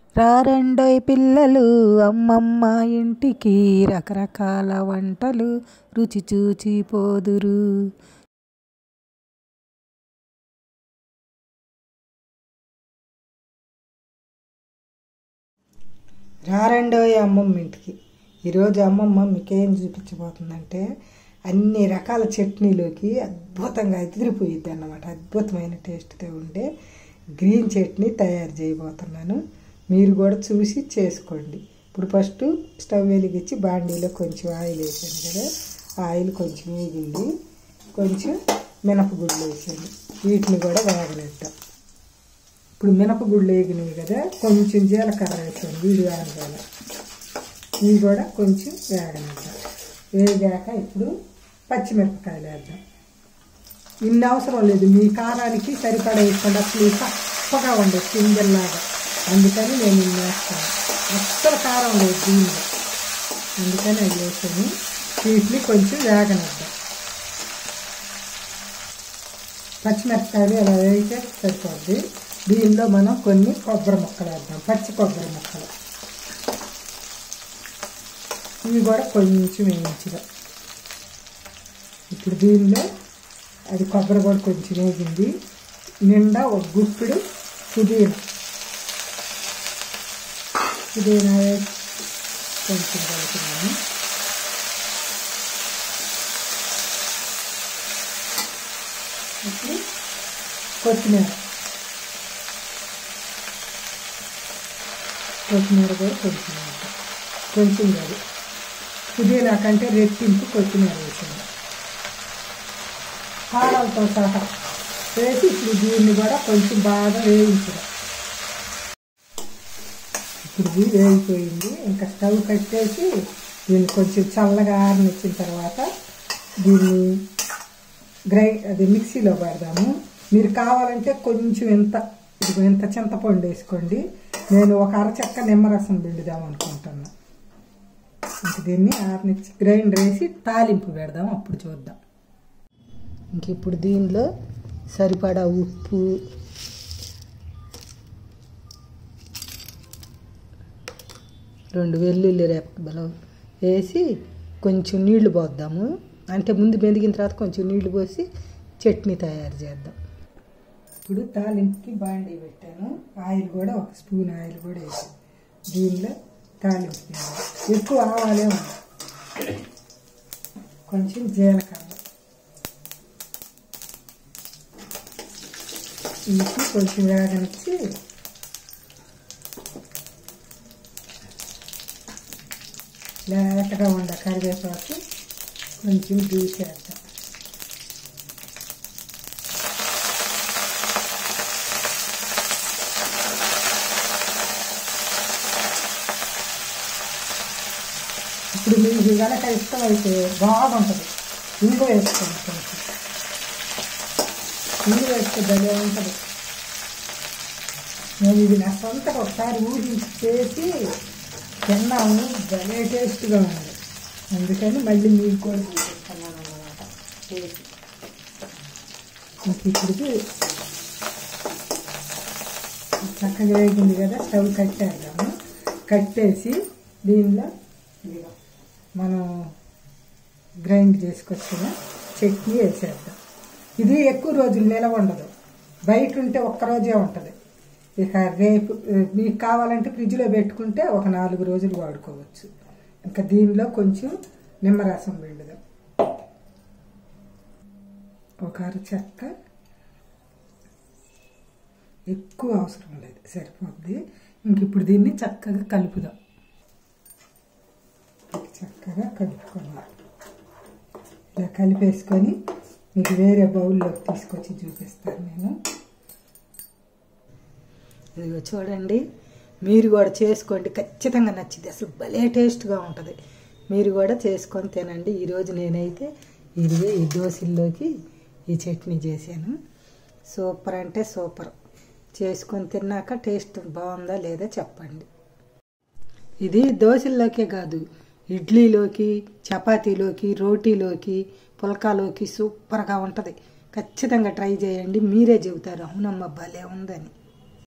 రారండోయ్ పిల్లలు అమ్మమ్మ ఇంటికి రకరకాల వంటలు రుచి చూచి పోదురు రారండోయ్ అమ్మమ్మ ఇంటికి ఈరోజు అమ్మమ్మ మీకేం చూపించబోతుందంటే అన్ని రకాల చట్నీలోకి అద్భుతంగా ఎదిరిపోయిద్ది అన్నమాట అద్భుతమైన టేస్ట్తో ఉండే గ్రీన్ చట్నీ తయారు చేయబోతున్నాను మీరు కూడా చూసి చేసుకోండి ఇప్పుడు ఫస్ట్ స్టవ్ వెలిగించి బాండీలో కొంచెం ఆయిల్ వేసాను కదా ఆయిల్ కొంచెం వేగింది కొంచెం మినపగుళ్ళు వేసాను వీటిని కూడా వేగనిద్దాం ఇప్పుడు మినపగుళ్ళు వేగినవి కదా కొంచెం జీలకర్ర వేసాను వీడి వేగగాల ఇవి కూడా కొంచెం వేగనిద్దాం వేగాక ఇప్పుడు పచ్చిమిరపకాయలు వేద్దాం ఇన్ని అవసరం లేదు మీ కారానికి సరిపడా వేసుకోండి అసలు తప్పగా ఉండదు పిందెల్లాగా అందుకని నేను ఇన్ని వేస్తాను అస్సలు కారం లేదు దీనిలో అందుకని అది వేసాను వీటిని కొంచెం వేగనిద్దాం పచ్చిమిరపకాయలు ఇలా వేయితే సరిపోద్ది దీనిలో మనం కొన్ని కొబ్బరి ముక్కలు వేద్దాం పచ్చి కొబ్బరి ముక్కలు ఇవి కూడా కొంచెం వేయించుగా ఇప్పుడు దీనిలో అది కొబ్బరి కూడా కొంచెం వేగింది నిండా ఒక గుప్పిడు పుదీనా పుదీనా వేసి కొంచెం కలుపుతున్నాను ఇప్పుడు కొత్తిమీర కొత్తిమీర కూడా కొంచెం వేద్దాం. కొంచెం కాదు పుదీనా కంటే రెట్టింపు కొత్తిమీర వేసాను కారాలతో సహా వేసి ఇప్పుడు దీన్ని కూడా కొంచెం బాగా వేయించడం ఇప్పుడు ఇది వేగిపోయింది ఇంకా స్టవ్ కట్టేసి దీన్ని కొంచెం చల్లగా ఆరనిచ్చిన తర్వాత దీన్ని గ్రై అది మిక్సీలో పెడదాము మీరు కావాలంటే కొంచెం ఇంత ఇది ఇంత చింతపండు వేసుకోండి నేను ఒక అరచెక్క నిమ్మరసం పిండుదాం అనుకుంటున్నా ఇంక దీన్ని ఆరనిచ్చి గ్రైండర్ వేసి తాలింపు పెడదాం అప్పుడు చూద్దాం ఇంక ఇప్పుడు దీనిలో సరిపడా ఉప్పు రెండు వెల్లుల్లి రెప్పలు వేసి కొంచెం నీళ్లు పోద్దాము అంటే ముందు మెదిగిన తర్వాత కొంచెం నీళ్లు పోసి చట్నీ తయారు చేద్దాం ఇప్పుడు తాలింపుకి బాండీ పెట్టాను ఆయిల్ కూడా ఒక స్పూన్ ఆయిల్ కూడా వేసాను దీనిలో తాలింపు వేయాలి. ఎక్కువ ఆవాలే ఉంది కొంచెం జీలకర్ర వేసి కొంచెం వేగనిచ్చి లేతగా ఉండ కరివేపాకు కొంచెం దూసేద్దాం ఇప్పుడు మీకు కనుక ఇష్టమైతే బాగుంటుంది ఇంగు వేసుకోండి కొంచెం ఇంగు వేస్తే భలే ఉంటుంది నేను ఇది నా సొంతగా ఒకసారి ఊహించి చేసి తిన్నాము భలే టేస్ట్గా ఉంది అందుకని మళ్ళీ మీకు కూడా చూపిస్తున్నాను అన్నమాట చేసి ఇంక ఇప్పుడు చక్కగా వేగింది కదా స్టవ్ కట్టేద్దాము కట్టేసి దీనిలో ఇదిగో మనం గ్రైండ్ చేసుకొచ్చిన చట్నీ వేసేద్దాం ఇది ఎక్కువ రోజులు నిలవ ఉండదు బయట ఉంటే ఒక్క రోజే ఉంటుంది ఇక రేపు మీకు కావాలంటే ఫ్రిడ్జ్లో పెట్టుకుంటే ఒక నాలుగు రోజులు వాడుకోవచ్చు ఇంకా దీనిలో కొంచెం నిమ్మరసం పిండుదాం ఒక అరచెక్క ఎక్కువ అవసరం లేదు సరిపోద్ది ఇంక ఇప్పుడు దీన్ని చక్కగా కలుపుదాం చక్కగా కలుపుకున్నాం ఇలా కలిపేసుకొని మీకు వేరే బౌల్లోకి తీసుకొచ్చి చూపిస్తాను నేను ఇదిగో చూడండి మీరు కూడా చేసుకోండి ఖచ్చితంగా నచ్చింది అసలు భలే టేస్ట్గా ఉంటుంది మీరు కూడా చేసుకొని తినండి ఈరోజు నేనైతే ఇదిగో ఈ దోశల్లోకి ఈ చట్నీ చేశాను సూపర్ అంటే సూపర్ చేసుకొని తిన్నాక టేస్ట్ బాగుందా లేదా చెప్పండి ఇది దోశల్లోకే కాదు ఇడ్లీలోకి చపాతీలోకి రోటీలోకి పుల్కాలోకి సూపర్గా ఉంటుంది ఖచ్చితంగా ట్రై చేయండి మీరే చెబుతారు అవునమ్మ భలే ఉందని